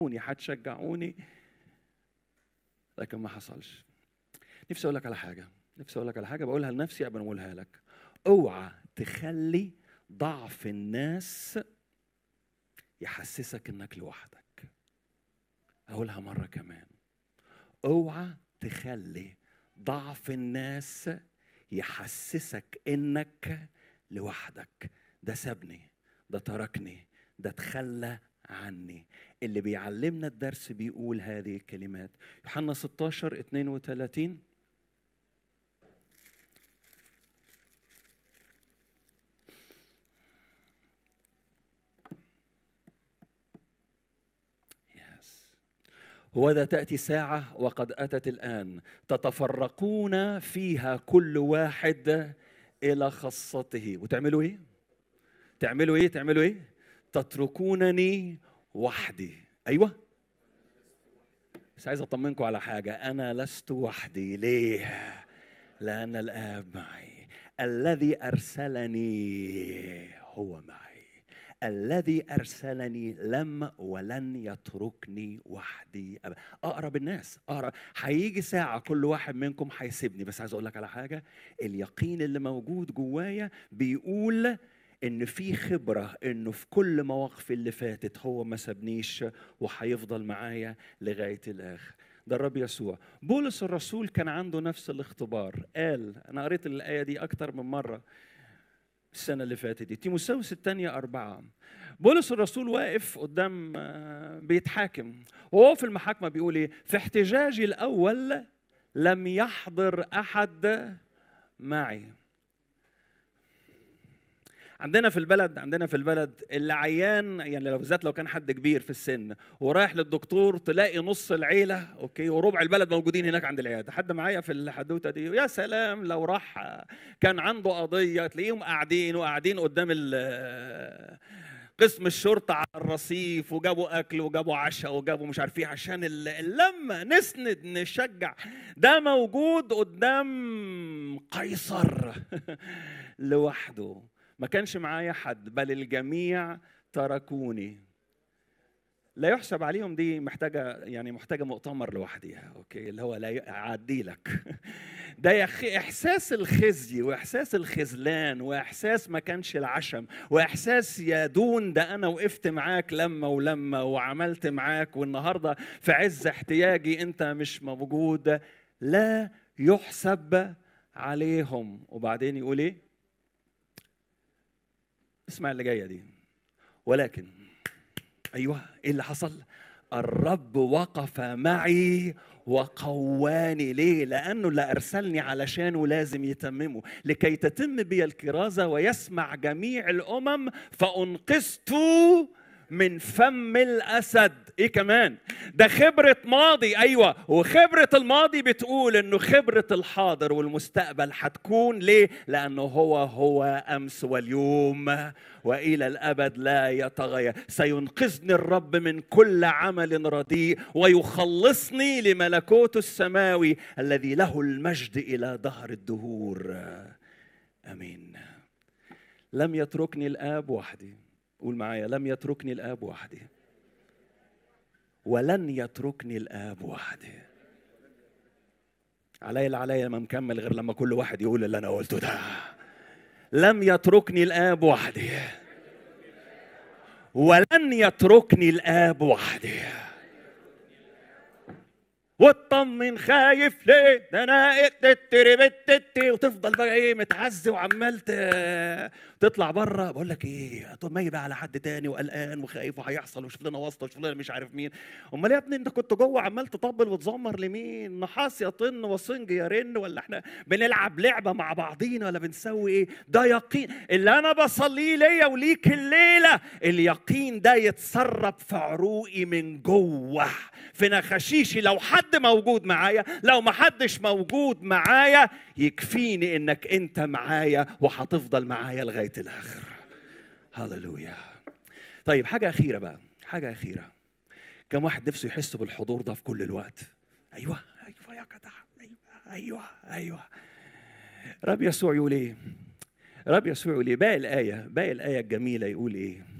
هتشجعوني لكن ما حصلش نفسي اقول لك على حاجه نفسي اقول لك على حاجه بقولها لنفسي قبل ما اقولها لك اوعى تخلي ضعف الناس يحسسك انك لوحدك اقولها مره كمان اوعى تخلي ضعف الناس يحسسك انك لوحدك ده سابني ده تركني ده تخلى عني اللي بيعلمنا الدرس بيقول هذه الكلمات يوحنا 16 32 وذا تأتي ساعة وقد أتت الآن تتفرقون فيها كل واحد إلى خاصته وتعملوا إيه؟ تعملوا إيه؟ تعملوا إيه؟ تتركونني وحدي أيوة بس عايز أطمنكم على حاجة أنا لست وحدي ليه؟ لأن الآب معي الذي أرسلني هو معي الذي ارسلني لم ولن يتركني وحدي أبدا اقرب الناس اقرب هيجي ساعه كل واحد منكم هيسيبني بس عايز اقول لك على حاجه اليقين اللي موجود جوايا بيقول ان في خبره انه في كل مواقفي اللي فاتت هو ما سابنيش وهيفضل معايا لغايه الاخر ده الرب يسوع بولس الرسول كان عنده نفس الاختبار قال انا قريت الايه دي اكتر من مره السنة اللي فاتت دي تيموساوس الثانية أربعة بولس الرسول واقف قدام بيتحاكم وهو في المحاكمة بيقول إيه في احتجاجي الأول لم يحضر أحد معي عندنا في البلد عندنا في البلد اللي عيان يعني لو بالذات لو كان حد كبير في السن ورايح للدكتور تلاقي نص العيله اوكي وربع البلد موجودين هناك عند العياده حد معايا في الحدوته دي يا سلام لو راح كان عنده قضيه تلاقيهم قاعدين وقاعدين قدام قسم الشرطة على الرصيف وجابوا أكل وجابوا عشاء وجابوا مش عارف ايه عشان اللمة نسند نشجع ده موجود قدام قيصر لوحده ما كانش معايا حد بل الجميع تركوني لا يحسب عليهم دي محتاجة يعني محتاجة مؤتمر لوحدها أوكي اللي هو لا يعدي لك ده يا أخي إحساس الخزي وإحساس الخذلان وإحساس ما كانش العشم وإحساس يا دون ده أنا وقفت معاك لما ولما وعملت معاك والنهاردة في عز احتياجي أنت مش موجود لا يحسب عليهم وبعدين يقول إيه؟ اسمع اللي جايه دي ولكن ايوه ايه اللي حصل الرب وقف معي وقواني ليه لانه اللي ارسلني علشانه لازم يتممه لكي تتم بي الكرازه ويسمع جميع الامم فانقذت من فم الاسد ايه كمان ده خبره ماضي ايوه وخبره الماضي بتقول انه خبره الحاضر والمستقبل هتكون ليه لانه هو هو امس واليوم والى الابد لا يتغير سينقذني الرب من كل عمل رديء ويخلصني لملكوته السماوي الذي له المجد الى دهر الدهور امين لم يتركني الاب وحدي قول معايا لم يتركني الاب وحدي ولن يتركني الاب وحدي علي اللي عليا ما مكمل غير لما كل واحد يقول اللي انا قلته ده لم يتركني الاب وحدي ولن يتركني الاب وحدي واطمن خايف ليه ده انا وتفضل بقى ايه متعزي وعمال تطلع بره بقول لك ايه ما بقى على حد تاني وقلقان وخايف وهيحصل وشوف لنا واسطه وشوف لنا مش عارف مين امال يا ابني انت كنت جوه عمال تطبل وتزمر لمين نحاس يطن وصنج يرن ولا احنا بنلعب لعبه مع بعضينا ولا بنسوي ايه ده يقين اللي انا بصليه ليا وليك الليله اليقين ده يتسرب في عروقي من جوه في نخاشيشي لو حد موجود معايا لو ما حدش موجود معايا يكفيني انك انت معايا وهتفضل معايا لغايه الاخر هللويا طيب حاجه اخيره بقى حاجه اخيره كم واحد نفسه يحس بالحضور ده في كل الوقت ايوه ايوه يا جدع ايوه ايوه ايوه رب يسوع يقول ايه رب يسوع يقول ايه باقي الايه باقي الايه الجميله يقول ايه